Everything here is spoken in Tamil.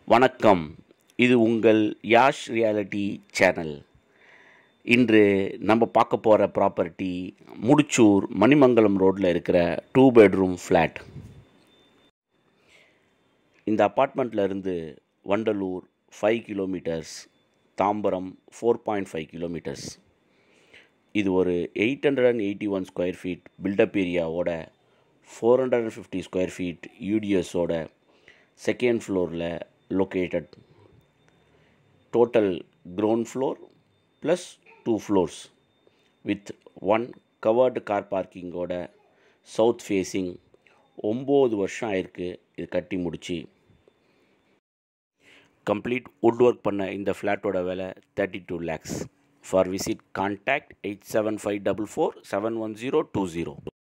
வணக்கம் இது உங்கள் யாஷ் ரியாலிட்டி சேனல் இன்று நம்ம பார்க்க போகிற ப்ராப்பர்ட்டி முடிச்சூர் மணிமங்கலம் ரோட்டில் இருக்கிற டூ பெட்ரூம் ஃப்ளாட் இந்த அப்பார்ட்மெண்ட்டில் இருந்து Vandalur five kilometers Tambaram four point five kilometers இது ஒரு eight hundred and eighty one square feet built up ஏரியாவோட four hundred and fifty square feet யூடிஎஸோட செகண்ட் ஃப்ளோரில் located total ground floor plus two floors with one covered car பார்க்கிங்கோட சவுத் ஃபேஸிங் ஒம்பது வருஷம் ஆயிருக்கு இது கட்டி முடிச்சு கம்ப்ளீட் வுட் ஒர்க் பண்ண இந்த ஃப்ளாட்டோட விலை thirty two lakhs for visit contact eight seven five double four seven one zero two zero